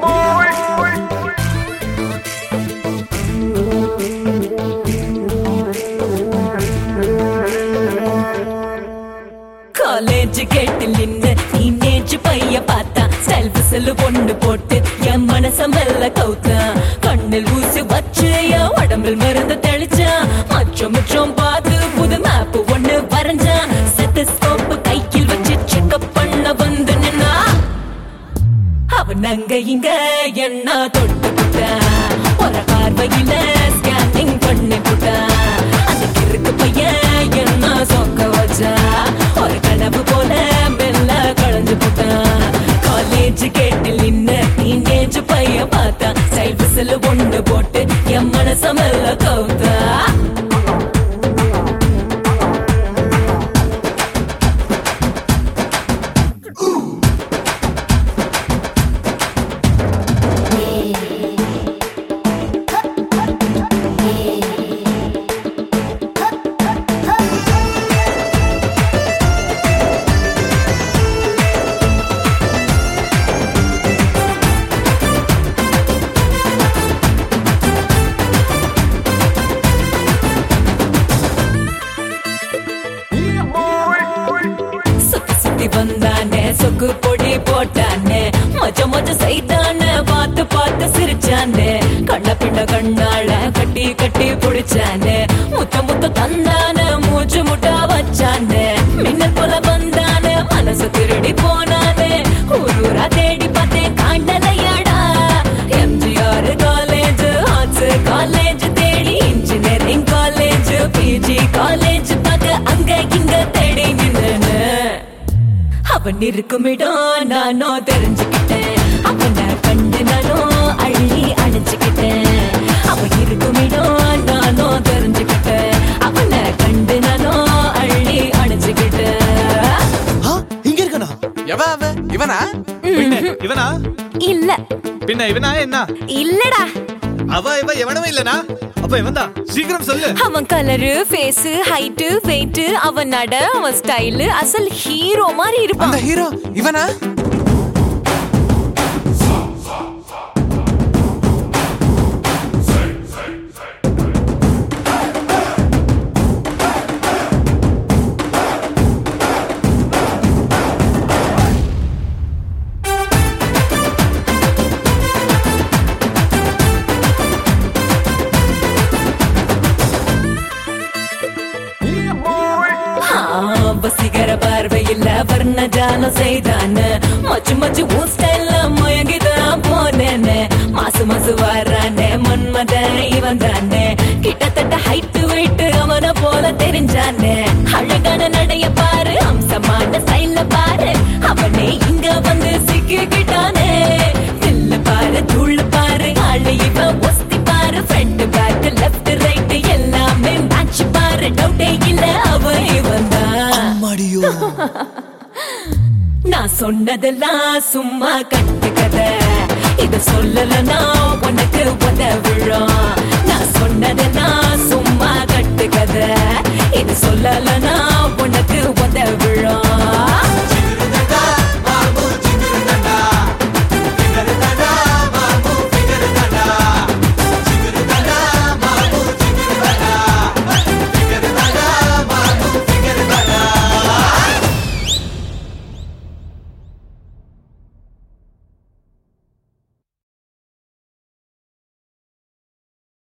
college கேட்டில் நின்னு teenage பைய பார்த்தா ஸ்டைல் விசில் பொண்ணு போட்டு என் மனச மெல்ல கவுத்தா கண்ணில் ஊசி வச்சு என் உடம்பில் மருந்து தெளிச்சா மச்சம் மிச்சம் பார்த்து புது மேப் ஒண்ணு வரைஞ்சா செட்டஸ்கோப் கையில் வச்சு செக்அப் பண்ண வந்து நின்னா அவன் அங்க இங்க என்ன தொட்டு புட்டா ஒரு பார்வையில ஸ்கேனிங் பண்ணி புட்டா அந்த கிறுக்கு பையன் என்ன சொக்க வச்சா ஒரு கனவு போல மெல்ல களைஞ்சு புட்டா காலேஜ் கேட்டில் நின்னு டீனேஜ் பையன் பார்த்தா சைட் விசில் ஒண்ணு போட்டு என் மனச மெல்ல கவுத்தா சுத்தி சுத்தி வந்தானே சொக்கு பொடி போட்டானே மஜ மஜ செய்தானே பார்த்து பார்த்து சிரிச்சானே கண்ண பின்ன கண்ணால கட்டி கட்டி புடிச்சானே முத்த முத்த தந்தானே மூச்சு முட்டா வச்சானே மின்னல் போல வந்தானே மனசு திருடி போனானே ஊரூரா தேடி பார்த்தேன் காண்டலையாடா எம்ஜிஆர் காலேஜ் ஆர்ட்ஸ் காலேஜ் தேடி இன்ஜினியரிங் காலேஜ் பிஜி காலேஜ் பார்க்க அங்க இங்க தேடி நின்னு அவன் இருக்கும் இடம் நானோ தெரிஞ்சுக்கிட்டேன் அவனை கண்டு நானோ அள்ளி அணைச்சுக்கிட்டேன் அவன் இருக்கும் இடம் நானோ தெரிஞ்சுக்கிட்டேன் அவனை கண்டு நானோ அள்ளி அணைச்சுக்கிட்டேன் ஆ, இங்க இருக்கனா எவ அவ இவனா பின்ன இவனா இல்ல பின்ன இவனா என்ன இல்லடா அவ இவ எவனும் இல்லனா அப்ப இவன் தான் சீக்கிரம் சொல்லு அவன் கலரு ஃபேஸ் ஹைட் வெயிட் அவன் நட அவன் ஸ்டைல் அசல் ஹீரோ மாதிரி அந்த இருப்பான் ஹீரோ இவனா ஆ, வசீகர பார்வையில் வர்ண ஜாலம் செய்தானு மச்சு மச்சு உன் ஸ்டைல்ல மயங்கிதான் போனேன்னு மாசு மாசு வர்றானே மன்மத இவன் தானே கிட்டத்தட்ட ஹைட் வெயிட் அவன போல தெரிஞ்சானே அழகான நடைய பாரு அம்சமான ஸ்டைல்ல பாரு அவனே இங்க வந்து சிக்கிக்கிட்டானே தில்லு பாரு தூள் பாரு ஆளு இவன் ஒஸ்தி பாரு ஃப்ரண்ட் பேக் லெஃப்ட் ரைட் எல்லாமே மேட்ச் பாரு டவுட்டே இல்ல அவன் இவன் தான் அம்மாடியோ நான் சொன்னதெல்லாம் சும்மா கட்டு கதை இத சொல்லலனா உனக்கு உதவிடும் நான் சொன்னதெல்லாம் சும்மா கட்டு கதை இது சொல்லலனா உனக்கு உதவிடும்